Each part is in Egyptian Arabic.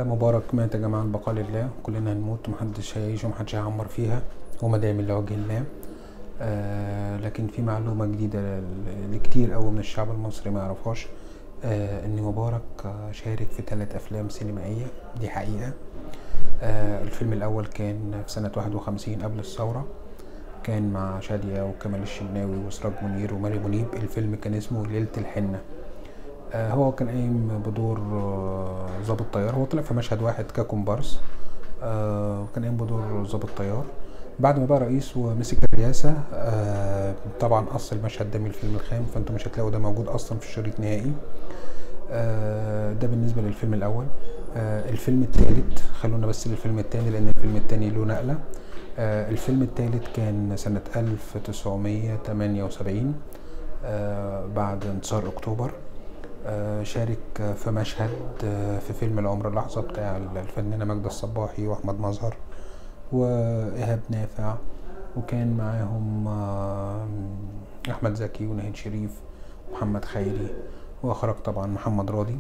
مبارك مات يا جماعة البقاء لله كلنا هنموت محدش هيعيش ومحدش هيعمر فيها وما دام إلا وجه الله آه لكن في معلومة جديدة ل- لكتير أوي من الشعب المصري ما يعرفهاش آه إن مبارك آه، شارك في ثلاث أفلام سينمائية دي حقيقة آه الفيلم الأول كان في سنة واحد وخمسين قبل الثورة كان مع شادية وكمال الشناوي وسراج منير وماري منيب الفيلم كان اسمه ليلة الحنة آه، هو كان قايم بدور آه، ضابط طيار هو طلع في مشهد واحد ككومبارس آه، وكان قايم بدور ضابط طيار بعد ما بقى رئيس ومسك الرئاسة آه، طبعا قص المشهد ده من الفيلم الخام فانتوا مش هتلاقوا ده موجود اصلا في الشريط نهائي آه، ده بالنسبة للفيلم الأول آه، الفيلم الثالث خلونا بس للفيلم الثاني لأن الفيلم الثاني له نقلة آه، الفيلم الثالث كان سنة 1978 آه، بعد انتصار أكتوبر آه، شارك آه، في مشهد آه، في فيلم العمر لحظة بتاع الفنانة ماجدة الصباحي وأحمد مظهر وإيهاب نافع وكان معاهم آه، أحمد زكي ونهاد شريف ومحمد خيري وأخرج طبعا محمد راضي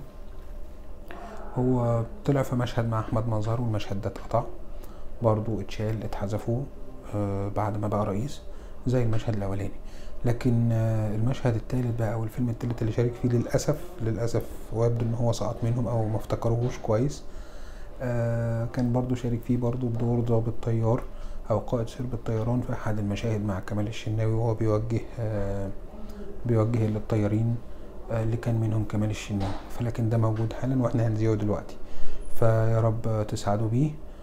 هو طلع في مشهد مع أحمد مظهر والمشهد ده اتقطع برضو اتشال اتحذفوه آه، بعد ما بقى رئيس زي المشهد الأولاني لكن آه، المشهد التالت بقى او الفيلم التالت اللي شارك فيه للاسف للاسف ويبدو ان هو سقط منهم او ما افتكروهوش كويس آه كان برضو شارك فيه برضو بدور ضابط طيار او قائد سرب الطيران في احد المشاهد مع كمال الشناوي وهو بيوجه آه بيوجه للطيارين آه اللي كان منهم كمال الشناوي فلكن ده موجود حالا واحنا هنذيعه دلوقتي فيا رب تسعدوا بيه